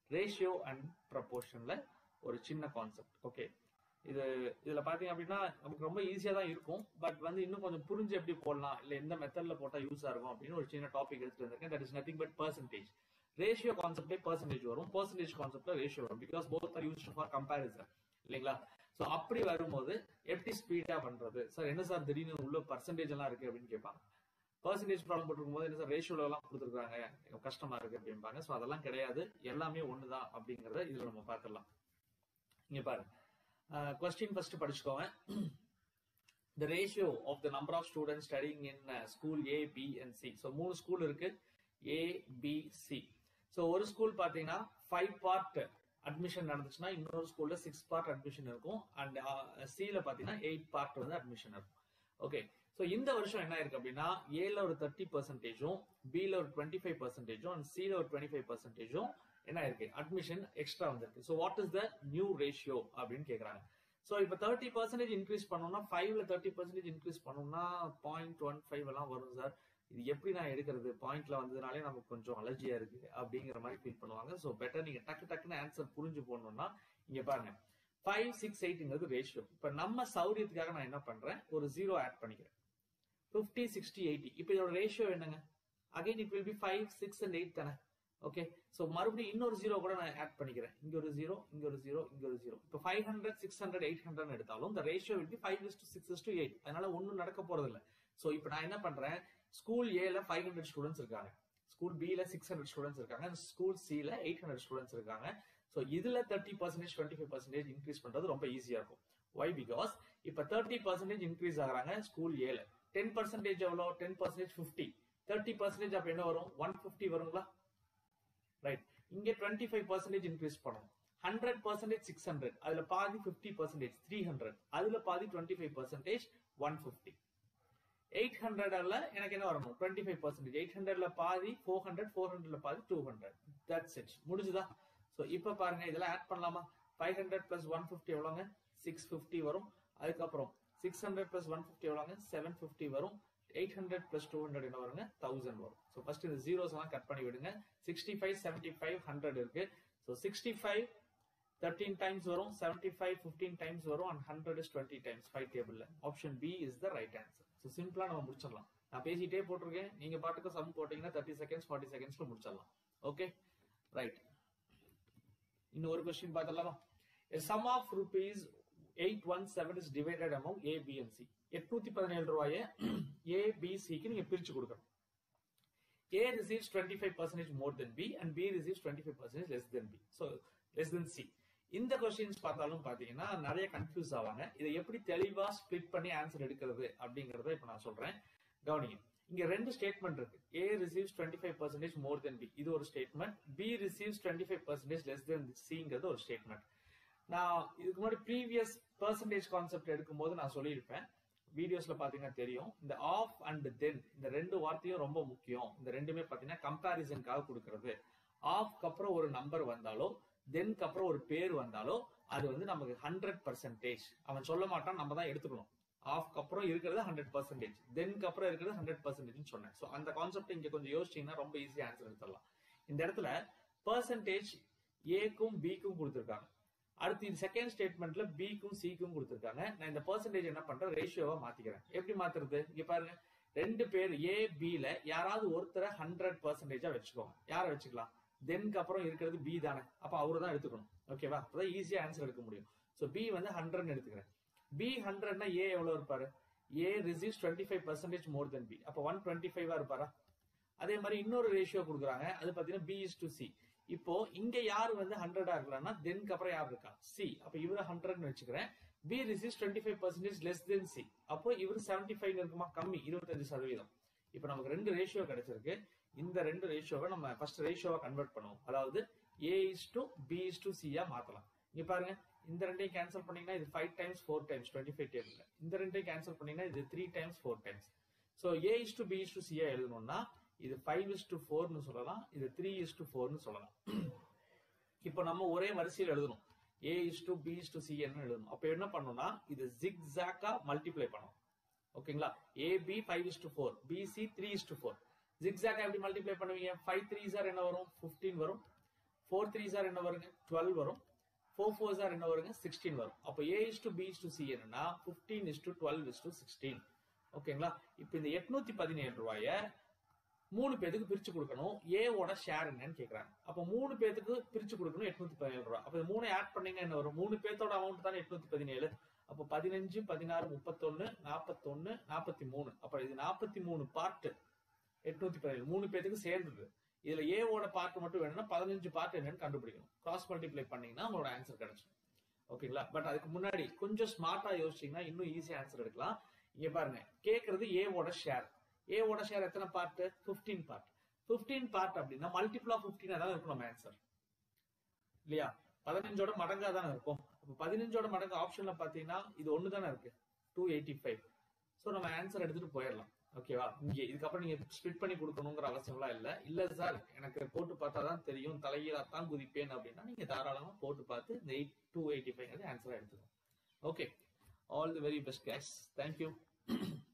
Ratio and ப்ரப்போர்ஷன்ல ஒரு சின்ன concept okay இது இதுல பாத்தீங்க அப்படின்னா நமக்கு ரொம்ப ஈஸியா தான் இருக்கும் பட் வந்து இன்னும் கொஞ்சம் புரிஞ்சு எப்படி போடலாம் இல்ல எந்த மெத்தட்ல போட்டா யூஸா இருக்கும் அப்படின்னு ஒரு சின்ன டாபிக் எடுத்துட்டு வந்திருக்கேன் that is nothing but percentage ratio கான்செப்டே பர்சன்டேஜ் வரும் பர்சன்டேஜ் கான்செப்ட்ல ரேஷியோ வரும் because both are used for comparison இல்லைங்களா சோ அப்படி வரும்போது எப்படி ஸ்பீடா பண்றது சார் என்ன சார் திடீர்னு உள்ள பர்சன்டேஜ் எல்லாம் இருக்கு அப்படின்னு கேட்பாங்க பர்சன்டேஜ் ப்ராப்ளம் போட்டிருக்கும் போது என்ன சார் ரேஷியோல எல்லாம் கொடுத்துருக்காங்க எனக்கு கஷ்டமா இருக்கு அப்படிம்பாங்க சோ அதெல்லாம் கிடையாது எல்லாமே ஒண்ணுதான் அப்படிங்கறத இதுல நம்ம பார்த்துடலாம் இங்க பாருங்க கொஸ்டின் ஃபர்ஸ்ட் படிச்சுக்கோங்க the ratio of the number of students studying in uh, school A, B and C. So மூணு ஸ்கூல் இருக்கு A, B, C. So ஒரு ஸ்கூல் பாத்தீங்கன்னா ஃபைவ் பார்ட் அட்மிஷன் நடந்துச்சுன்னா இன்னொரு ஸ்கூல்ல சிக்ஸ் பார்ட் அட்மிஷன் இருக்கும் அண்ட் சில பாத்தீங்கன்னா எயிட் பார்ட் வந்து அட்மிஷன் இருக்கும் ஓகே சோ இந்த வருஷம் என்ன இருக்கு அப்படின்னா ஏல ஒரு தேர்ட்டி பர்சன்டேஜும் பில ஒரு டுவெண்ட்டி ஃபைவ் பர்சன்டேஜும் அண்ட் சில ஒரு டுவெண்ட்டி ஃபைவ் பர்சன்டேஜும் என்ன இருக்கு அட்மிஷன் எக்ஸ்ட்ரா வந்திருக்கு so what is the new ratio அப்படின்னு கேக்குறாங்க ஸோ இப்போ தேர்ட்டி பர்சன்டேஜ் இன்க்ரீஸ் பண்ணோம்னா ஃபைவ்ல தேர்ட்டி பர்சன்டேஜ் இன்க்ரீஸ் பண்ணோம்னா பாயிண்ட் ஒன் ஃபைவ் எல்லாம் வரும் சார் இது எப்படி நான் எடுக்கிறது பாயிண்ட்ல வந்ததுனாலே நமக்கு கொஞ்சம் அலர்ஜியா இருக்கு அப்படிங்கிற மாதிரி ஃபீல் பண்ணுவாங்க ஸோ பெட்டர் நீங்க டக்கு டக்குன்னு ஆன்சர் புரிஞ்சு போடணும்னா இங்க பாருங்க ஃபைவ் சிக்ஸ் எயிட்ங்கிறது ரேஷியோ இப்போ நம்ம சௌரியத்துக்காக நான் என்ன பண்றேன் ஒரு ஜீரோ ஆட் பண்ணிக்கிறேன் ஃபிஃப்டி சிக்ஸ்டி எயிட்டி இப்போ இதோட ரேஷியோ என்னங்க again it will be five six and eight தானே ஓகே சோ மறுபடியும் இன்னொரு ஜீரோ கூட நான் ஆட் பண்ணிக்கிறேன் இங்க ஒரு ஜீரோ இங்க ஒரு ஜீரோ இங்க ஒரு ஜீரோ இப்போ five hundred six hundred eight hundred எடுத்தாலும் இந்த ratio will be five is to six is to eight அதனால ஒன்னும் நடக்க போறது இல்ல சோ இப்போ நான் என்ன பண்றேன் ஸ்கூல் ஏல ஃபைவ் ஹண்ட்ரட் ஸ்டூடெண்ட்ஸ் இருக்காங்க ஸ்கூல் பில சிக்ஸ் ஹண்ட்ரட் ஸ்டூடெண்ட்ஸ் இருக்காங்க ஸ்கூல் சில எயிட் ஹண்ட்ரட் ஸ்டூடெண்ட்ஸ் இருக்காங்க சோ இதுல thirty percentage twenty five percentage increase பண்றது ரொம்ப ஈஸியா இருக்கும் ஒய் பிகாஸ் இப்ப தேர்ட்டி பர்சன்டேஜ் இன்க்ரீஸ் ஆகுறாங்க ஸ்கூல் ஏல டென் பர்சன்டேஜ் எவ்வளோ ten percentage fifty thirty percentage அப்ப என்ன வரும் ஒன் ஃபிஃப்டி வருங்களா ரைட் இங்க டுவெண்ட்டி ஃபைவ் பர்சன்டேஜ் இன்க்ரீஸ் பண்ணணும் ஹண்ட்ரட் பர்சன்டேஜ் சிக்ஸ் ஹண்ட்ரட் அதுல பாதி பிப்டி பர்சன்டேஜ் த்ரீ ஹண்ட்ரட் அதுல பாதி twenty five percentage one fifty eight ஹண்ட்ரட்ல எனக்கு என்ன வரணும் டுவெண்ட்டி ஃபைவ் பர்சன்டேஜ் எயிட் ஹண்ட்ரட்ல பாதி ஃபோர் ஹண்ட்ரட் ஃபோர் ஹண்ட்ரட்ல பாதி டூ ஹண்ட்ரட் தட்ஸ் இட் முடிஞ்சுதா சோ இப்ப பாருங்க இதெல்லாம் ஆட் பண்ணலாமா five hundred plus one fifty எவ்வளோங்க சிக்ஸ் பிப்டி வரும் அதுக்கப்புறம் six hundred plus one fifty எவ்வளோங்க செவன் பிப்டி வரும் eight hundred plus two hundred என்ன வருங்க தௌசண்ட் வரும் ஸோ ஃபர்ஸ்ட் இந்த ஜீரோஸ் எல்லாம் கட் பண்ணி விடுங்க sixty five seventy five hundred இருக்கு so sixty five thirteen times வரும் செவன்டி ஃபைவ் ஃபிஃப்டீன் டைம்ஸ் வரும் and hundred is twenty times five டேபிள்ல option B is the right answer so சிம்பிளா நம்ம முடிச்சிடலாம் நான் பேசிட்டே போட்டிருக்கேன் நீங்க பாட்டுக்கு சம் போட்டீங்கன்னா தேர்ட்டி செகண்ட்ஸ் ஃபார்ட்டி செகண்ட்ஸ்ல முடிச்சிடலாம் ஓகே ரைட் இன்னும் ஒரு கொஸ்டின் பார்த்தலாமா sum of rupees eight one seven is divided among A B and C எட்நூத்தி பதினேழு ரூபாய ஏ பி சிக்கு நீங்க பிரிச்சு கொடுக்கணும் A receives 25% more than B and B receives 25% less than B. So, less than C. இந்த கொஸ்டின்ஸ் பார்த்தாலும் பாத்தீங்கன்னா நிறைய கன்ஃபியூஸ் ஆவாங்க இதை எப்படி தெளிவா ஸ்பிளிட் பண்ணி ஆன்சர் எடுக்கிறது அப்படிங்கறத இப்ப நான் சொல்றேன் கவனிங்க இங்க ரெண்டு ஸ்டேட்மெண்ட் இருக்கு A receives twenty five percentage more than B இது ஒரு statement B receives twenty five percentage less than சிங்கிறது ஒரு ஸ்டேட்மெண்ட் நான் இதுக்கு முன்னாடி ப்ரீவியஸ் பர்சன்டேஜ் கான்செப்ட் எடுக்கும்போது நான் சொல்லியிருப்பேன் வீடியோஸ்ல பாத்தீங்கன்னா தெரியும் இந்த ஆஃப் அண்ட் தென் இந்த ரெண்டு வார்த்தையும் ரொம்ப முக்கியம் இந்த ரெண்டுமே பாத்தீங்கன்னா கம்பாரிசனுக்காக கொடுக்கறது ஆஃப்க்கு அப்புறம் ஒரு நம்பர் வந்தாலோ தென்க்கு அப்புறம் ஒரு பேர் வந்தாலோ அது வந்து நமக்கு ஹண்ட்ரட் பர்சன்டேஜ் அவன் சொல்ல மாட்டான் நம்ம தான் எடுத்துக்கணும் ஆஃப்க்கு அப்புறம் இருக்கிறது ஹண்ட்ரட் பர்சன்டேஜ் தென்க்கு அப்புறம் இருக்கிறது ஹண்ட்ரட் பர்சன்டேஜ் சொன்னேன் சோ அந்த கான்செப்ட் இங்க கொஞ்சம் யோசிச்சீங்கன்னா ரொம்ப ஈஸியா ஆன்சர் எடுத்துடலாம் இந்த இடத்துல பர்சன்டேஜ் ஏக்கும் பிக்கும் கொடுத்திருக்காங்க அடுத்து இது செகண்ட் ஸ்டேட்மெண்ட்ல பிக்கும் சிக்கும் கொடுத்திருக்காங்க நான் இந்த பர்சன்டேஜ் என்ன பண்றேன் ரேஷியோவா மாத்திக்கிறேன் எப்படி மாத்துறது இங்க பாருங்க ரெண்டு பேர் ஏ பில யாராவது ஒருத்தரை ஹண்ட்ரட் பர்சன்டேஜா வச்சுக்கோங்க யார வச்சுக்கலாம் தென்க்கு அப்புறம் இருக்கிறது பி தானே அப்ப அவரு தான் எடுத்துக்கணும் ஓகேவா அப்பதான் ஈஸியா ஆன்சர் எடுக்க முடியும் சோ பி வந்து ஹண்ட்ரட் எடுத்துக்கிறேன் பி ஹண்ட்ரட்னா ஏ எவ்வளவு இருப்பாரு A receives twenty five percentage more than B அப்ப ஒன் டுவெண்ட்டி ஃபைவா இருப்பாரா அதே மாதிரி இன்னொரு ரேஷியோ கொடுக்குறாங்க அது பாத்தீங்கன்னா பி இஸ் டு சி இப்போ இங்க யாரு வந்து ஹண்ட்ரடா இருக்கலாம்னா தென்க்கு அப்புறம் யார் இருக்கா சி அப்ப இவரு ஹண்ட்ரட்னு வச்சுக்கிறேன் B receives twenty five percentage less than C அப்போ இவரு செவன்டி ஃபைவ் இருக்குமா கம்மி இருபத்தஞ்சு சதவீதம் இப்போ நமக்கு ரெண்டு ரேஷியோ கிடைச்சிருக்கு இந்த ரெண்டு ரேஷியோவை நம்ம ஃபர்ஸ்ட் ரேஷியோவா கன்வெர்ட் பண்ணுவோம் அதாவது A is to B is to சியா மாத்தலாம் இங்க பாருங்க இந்த ரெண்டையும் கேன்சல் பண்ணீங்கன்னா இது five times four times twenty five டேபிள்ல இந்த ரெண்டையும் கேன்சல் பண்ணீங்கன்னா இது three times four times so A is to B is to சியா எழுதணும்னா இது ஃபைவ் இஸ் டு ஃபோர்னு சொல்லலாம் இது த்ரீ இஸ் டு ஃபோர்னு சொல்லலாம் இப்போ நம்ம ஒரே வரிசையில் எழுதணும் A is to B is to C எழுதணும் அப்ப என்ன பண்ணணும்னா இது ஜிக் ஜாக்கா மல்டிப்ளை பண்ணணும் ஓகேங்களா A B five is to four B C three is to four zig ஜாக்கா எப்படி மல்டிப்ளை பண்ணுவீங்க ஃபைவ் த்ரீ சார் என்ன வரும் ஃபிஃப்டீன் வரும் ஃபோர் த்ரீ சார் என்ன வருங்க டுவெல் வரும் ஃபோர் ஃபோர் சார் என்ன வருங்க சிக்ஸ்டீன் வரும் அப்போ A is to B is to C என்னன்னா fifteen is to twelve is to sixteen ஓகேங்களா இப்போ இந்த எட்நூத்தி பதினேழு ரூபாய மூணு பேத்துக்கு பிரிச்சு கொடுக்கணும் ஏவோட ஷேர் என்னன்னு கேக்குறாங்க அப்போ மூணு பேத்துக்கு பிரிச்சு கொடுக்கணும் எட்நூத்தி பதினேழு ரூபா அப்போ இந்த மூணு ஆட் பண்ணீங்க என்ன வரும் மூணு பேர்த்தோட அமௌண்ட் தானே எட்நூத்தி பதினேழு அப்போ பதினஞ்சு பதினாறு முப்பத்தொன்னு நாற்பத்தொன்னு நாற்பத்தி மூணு அப்போ இது நாற்பத்தி மூணு பார்ட் எட்நூத்தி பதினேழு மூணு பேத்துக்கு சேர்ந்தது இதுல ஏவோட பார்ட் மட்டும் வேணும்னா பதினஞ்சு பார்ட் என்னன்னு கண்டுபிடிக்கணும் கிராஸ் மல்டிப்ளை பண்ணீங்கன்னா உங்களோட ஆன்சர் கிடைச்சிடும் ஓகேங்களா பட் அதுக்கு முன்னாடி கொஞ்சம் ஸ்மார்ட்டா யோசிச்சீங்கன்னா இன்னும் ஈஸியா ஆன்சர் எடுக்கலாம் இங்க பாருங்க கேக்குறது ஏவோட ஷேர் ஏவோட ஷேர் எத்தனை பார்ட் 15 பார்ட் 15 பார்ட் அப்படின்னா மல்டிபிள் ஆஃப் 15 தான் இருக்கும் நம்ம ஆன்சர் இல்லையா பதினஞ்சோட மடங்கா தானே இருக்கும் அப்ப பதினஞ்சோட மடங்கு ஆப்ஷன்ல பாத்தீங்கன்னா இது ஒண்ணு தானே இருக்கு டூ எயிட்டி ஃபைவ் ஸோ நம்ம ஆன்சர் எடுத்துட்டு போயிடலாம் ஓகேவா இங்க இதுக்கப்புறம் நீங்க ஸ்பிட் பண்ணி கொடுக்கணுங்கிற அவசியம்லாம் இல்ல இல்ல சார் எனக்கு போட்டு பார்த்தா தான் தெரியும் தலைகீழா தான் குதிப்பேன் அப்படின்னா நீங்க தாராளமா போட்டு பார்த்து இந்த எயிட் டூ எயிட்டி ஃபைவ் ஆன்சரா எடுத்துக்கணும் okay all the very best guys thank you